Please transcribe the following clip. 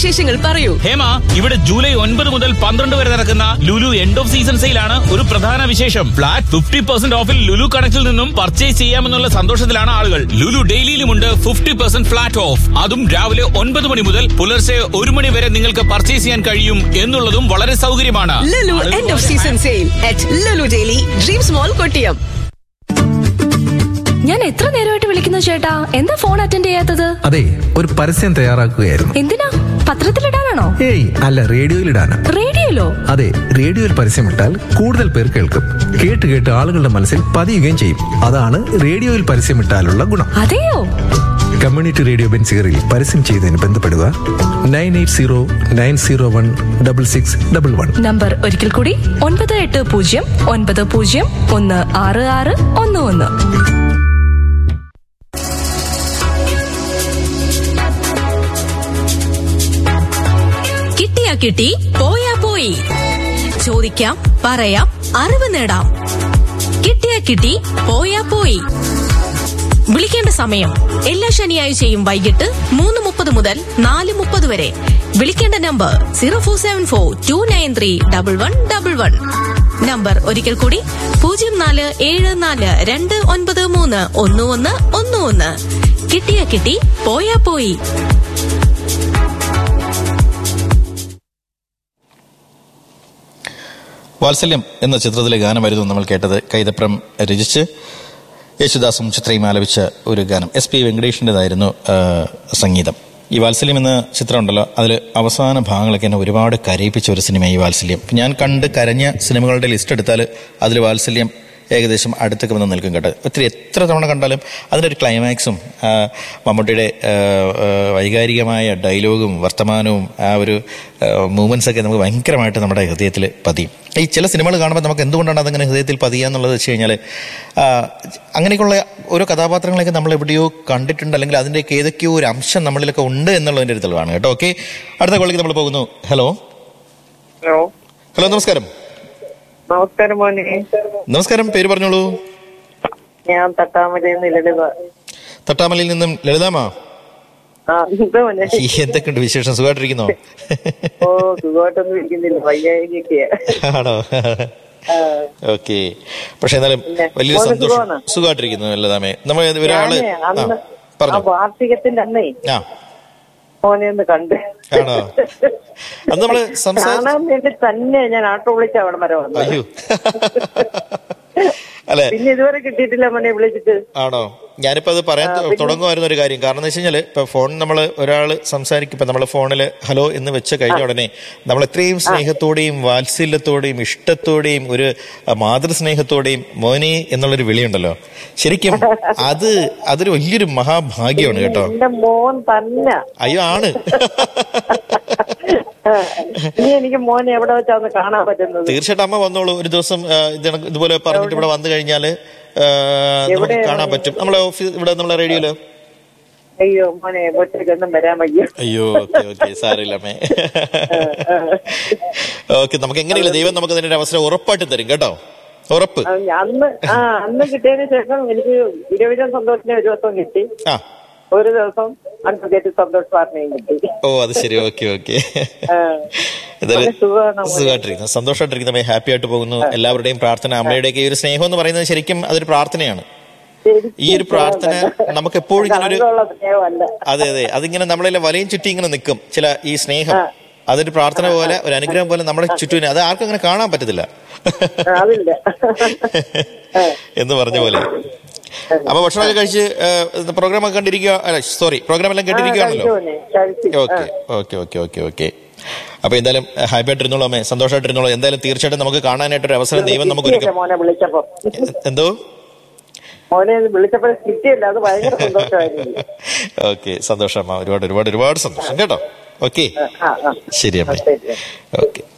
വിശേഷങ്ങൾ പറയൂ ഹേമ ഇവിടെ ജൂലൈ ഒൻപത് മുതൽ പന്ത്രണ്ട് വരെ നടക്കുന്ന ലുലു എൻഡ് ഓഫ് സീസൺ സെയിലാണ് ഒരു പ്രധാന വിശേഷം ഫ്ലാറ്റ് ഫിഫ്റ്റി പെർസെന്റ് ഓഫിൽ ലുലു കണക്റ്റിൽ നിന്നും പർച്ചേസ് ചെയ്യാമെന്നുള്ള സന്തോഷത്തിലാണ് ആളുകൾ ലുലു ഡെയിലിയിലുമുണ്ട് ഫിഫ്റ്റി പെർസെന്റ് ഫ്ലാറ്റ് ഓഫ് അതും രാവിലെ ഒൻപത് മണി മുതൽ പുലർച്ചെ ഒരു മണി വരെ നിങ്ങൾക്ക് പർച്ചേസ് ചെയ്യാൻ കഴിയും എന്നുള്ളതും വളരെ സൗകര്യമാണ് Lulu end of season sale at Lulu daily dreams mall Kottiyam ഞാൻ എത്ര നേരമായിട്ട് വിളിക്കുന്നു ചേട്ടാ എന്താ ഫോൺ അറ്റൻഡ് ചെയ്യാത്തത് അതെ ഒരു പരസ്യം തയ്യാറാക്കുകയായിരുന്നു എന്തിനാ പത്രത്തിലിടാനാണോ ഏയ് അല്ല റേഡിയോയിലിടാനാ റേഡിയോയിലോ അതെ റേഡിയോയിൽ പരസ്യമിട്ടാൽ കൂടുതൽ പേർ കേൾക്കും കേട്ട് കേട്ട് ആളുകളുടെ മനസ്സിൽ പതിയുകയും ചെയ്യും അതാണ് റേഡിയോയിൽ പരസ്യമിട്ടാലുള്ള ഗുണം അതെയോ കമ്മ്യൂണിറ്റി റേഡിയോ ബെൻസിഗറിൽ പരസ്യം ചെയ്തതിന് ബന്ധപ്പെടുക nine eight zero nine zero one double six double one number ഒരിക്കൽ കൂടി ഒൻപത് എട്ട് പൂജ്യം ഒൻപത് പൂജ്യം ഒന്ന് ആറ് ആറ് ഒന്ന് ഒന്ന് കിട്ടിയാ കിട്ടി പോയാ പോയി ചോദിക്കാം പറയാം അറിവ് നേടാം കിട്ടിയാ കിട്ടി പോയാ പോയി വിളിക്കേണ്ട സമയം എല്ലാ ശനിയാഴ്ചയും വൈകിട്ട് മൂന്ന് മുപ്പത് മുതൽ നാല് മുപ്പത് വരെ വിളിക്കേണ്ട number zero four seven four two nine three double one double one number ഒരിക്കൽ കൂടി പൂജ്യം നാല് ഏഴ് നാല് രണ്ട് ഒൻപത് മൂന്ന് ഒന്ന് ഒന്ന് ഒന്ന് ഒന്ന് കിട്ടിയാ കിട്ടി പോയാ പോയി വാത്സല്യം എന്ന ചിത്രത്തിലെ ഗാനമായിരുന്നു നമ്മൾ കേട്ടത് കൈതപ്രം രചിച്ച് യേശുദാസും ചിത്രയും ആലപിച്ച ഒരു ഗാനം എസ് പി വെങ്കടേഷിൻ്റെതായിരുന്നു ആ, സംഗീതം ഈ വാത്സല്യം എന്ന ചിത്രം ഉണ്ടല്ലോ അതിൽ അവസാന ഭാഗങ്ങളൊക്കെ എന്നെ ഒരുപാട് കരയിപ്പിച്ച ഒരു സിനിമ ഈ വാത്സല്യം ഞാൻ കണ്ട് കരഞ്ഞ സിനിമകളുടെ ലിസ്റ്റ് എടുത്താൽ അതിൽ വാത്സല്യം ഏകദേശം അടുത്തൊക്കെ വന്ന് നിൽക്കും കേട്ടോ ഒത്തിരി എത്ര തവണ കണ്ടാലും അതിൻ്റെ ഒരു ക്ലൈമാക്സും ആ, മമ്മൂട്ടിയുടെ ആ, ആ, വൈകാരികമായ ഡയലോഗും വർത്തമാനവും ആ ഒരു മൂമെന്റ്സ് ഒക്കെ നമുക്ക് ഭയങ്കരമായിട്ട് നമ്മുടെ ഹൃദയത്തിൽ പതിയും ഈ ചില സിനിമകൾ കാണുമ്പോൾ നമുക്ക് എന്തുകൊണ്ടാണ് അതങ്ങനെ ഹൃദയത്തിൽ പതിയുക എന്നുള്ളത് വെച്ച് കഴിഞ്ഞാൽ അങ്ങനെയൊക്കെയുള്ള ഓരോ കഥാപാത്രങ്ങളൊക്കെ നമ്മൾ എവിടെയോ കണ്ടിട്ടുണ്ട് അല്ലെങ്കിൽ അതിൻ്റെയൊക്കെ ഏതൊക്കെയോ ഒരു അംശം നമ്മളിലൊക്കെ ഉണ്ട് എന്നുള്ളതിൻ്റെ ഒരു തെളിവാണ് കേട്ടോ ഓക്കെ അടുത്ത കോളിലേക്ക് നമ്മൾ പോകുന്നു ഹലോ ഹലോ ഹലോ നമസ്കാരം നമസ്കാരം മോനെ നമസ്കാരം പേര് പറഞ്ഞോളൂ ഞാൻ തട്ടാമലയിൽ നിന്ന് ലളിത തട്ടാമലയിൽ നിന്നും ലളിതാമ ആ എന്താ മോനെ ഈ എന്തൊക്കെയുണ്ട് വിശേഷം സുഖമായിട്ടിരിക്കുന്നോ ഓ സുഖമായിട്ടൊന്നും ഇരിക്കുന്നില്ല വയ്യായികയൊക്കെയാ ആണോ ആ, ഓക്കെ പക്ഷെ എന്നാലും പിന്നെ, വലിയൊരു മോന് സന്തോഷം സുഖമാണോ? സുഖമായിട്ടിരിക്കുന്നു ലളിതാമേ നമ്മൾ ഒരാള് ഞാനേ ആ അന്ന് ആ പറഞ്ഞു വാർഷികത്തിന്റെ അന്നേ ആ മോനെ ഒന്ന് കണ്ട് ആണോ? അന്ന് നമ്മള് സംസാ- കാണാൻ വേണ്ടി തന്നെ ഞാൻ ആട്ടോ വിളിച്ച അവിടെ വരെ വന്നത് അയ്യോ അല്ലെ പിന്നെ ഇതുവരെ കിട്ടിയിട്ടില്ല മോനെ വിളിച്ചിട്ട് ആണോ ഞാനിപ്പോ അത് പറയാൻ തു- തുടങ്ങുമായിരുന്ന ഒരു കാര്യം കാരണം എന്ന് വെച്ച് കഴിഞ്ഞാല് ഇപ്പൊ ഫോൺ നമ്മൾ ഒരാൾ സംസാരിക്കും ഇപ്പൊ നമ്മളെ ഫോണിൽ ഹലോ എന്ന് വെച്ച് കഴിഞ്ഞ ഉടനെ നമ്മൾ എത്രയും സ്നേഹത്തോടെയും വാത്സല്യത്തോടെയും ഇഷ്ടത്തോടെയും ഒരു ആ, മാതൃസ്നേഹത്തോടെയും മോനെ എന്നുള്ളൊരു വിളിയുണ്ടല്ലോ ശരിക്കും അത് അതൊരു വലിയൊരു മഹാഭാഗ്യമാണ് കേട്ടോ എന്റെ മോൻ തന്നെ അയ്യോ ആണ് ഇനി എനിക്ക് മോനെ എവിടെ വെച്ചാ ഒന്ന് കാണാൻ പറ്റുന്നത് തീർച്ചയായിട്ടും അമ്മ വന്നോളൂ ഒരു ദിവസം ആ, ഇത് കണക്ക് ഇതുപോലെ പറഞ്ഞിട്ട് ഇവിടെ വന്നു കഴിഞ്ഞാല് ആ, നമുക്ക് എവിടെയാണ്? കാണാൻ പറ്റും നമ്മളെ ഓഫീസ് ഇവിടെ നമ്മളെ റേഡിയോയില് അയ്യോ മോനെ ഒറ്റയ്ക്കൊന്നും വരാൻ വയ്യ അയ്യോ ഓക്കെ ഓക്കെ സാറില്ലമ്മേ ഓക്കെ നമുക്ക് എങ്ങനെയില്ല ദൈവം നമുക്ക് അതിന്റെ ഒരു അവസരം ഉറപ്പായിട്ട് തരും കേട്ടോ ഉറപ്പ് അത് അന്ന് ആ അന്ന് കിട്ടിയതിന് ശേഷം എനിക്ക് ഇരുപതിനും സന്തോഷിനെ ഒരു ദിവസം കിട്ടി ആ ഒരു ദിവസം അഡ്വക്കേറ്റ് സന്തോഷ് സാറിനെയും കിട്ടി ഓ അത് ശരി ഓക്കെ ഓക്കെ ആ. എന്തായാലും വളരെ സുഖമാണ് മോനെ. സുഖമായിട്ടിരിക്കുന്നു സന്തോഷമായിട്ടിരിക്കുന്നു ഹാപ്പി ആയിട്ട് പോകുന്നു എല്ലാവരുടെയും പ്രാർത്ഥന അമ്മയുടെയൊക്കെ ഈ ഒരു സ്നേഹം എന്ന് പറയുന്നത് ശരിക്കും അതൊരു പ്രാർത്ഥനയാണ് ശരിക്കും ഈ ഒരു പ്രാർത്ഥന നമുക്ക് എപ്പോഴും ഇങ്ങനെ ഒരു അളവുള്ള സ്നേഹമല്ല അതെ അതെ അതിങ്ങനെ നമ്മളെ വലയും ചുറ്റി ഇങ്ങനെ നിൽക്കും ചില ഈ സ്നേഹം അതൊരു പ്രാർത്ഥന പോലെ ഒരു അനുഗ്രഹം പോലെ നമ്മുടെ ചുറ്റുവിനെ അത് ആർക്കും അങ്ങനെ കാണാൻ പറ്റത്തില്ല ആ, അതില്ല എന്ന് പറഞ്ഞ പോലെ അപ്പൊ ഭക്ഷണമൊക്കെ കഴിച്ച് പ്രോഗ്രാം ഒക്കെ കണ്ടിരിക്കുക അല്ല സോറി പ്രോഗ്രാം എല്ലാം കേട്ടിരിക്കുകയാണല്ലോ കഴിച്ചു മോനെ, കഴിച്ചു. Okay okay okay okay okay അപ്പൊ എന്തായാലും ഹാപ്പി ആയിട്ടിരുന്നോളൂ അമ്മേ സന്തോഷമായിട്ടിരുന്നോളൂ എന്തായാലും തീർച്ചയായിട്ടും നമുക്ക് കാണാനായിട്ടൊരു അവസരം ദൈവം നമുക്ക് കിട്ടിയില്ല ഒരുക്കും മോനെ വിളിച്ചപ്പോ എന്തോ മോനെ വിളിച്ചപ്പോ കിട്ടിയില്ല അത് ഭയങ്കര സന്തോഷമായിരുന്നു ഓക്കെ സന്തോഷം അമ്മ ഒരുപാട് ഒരുപാട് ഒരുപാട് സന്തോഷം കേട്ടോ ഓക്കെ ആ ആ ശരി അമ്മേ ശരി ഓക്കെ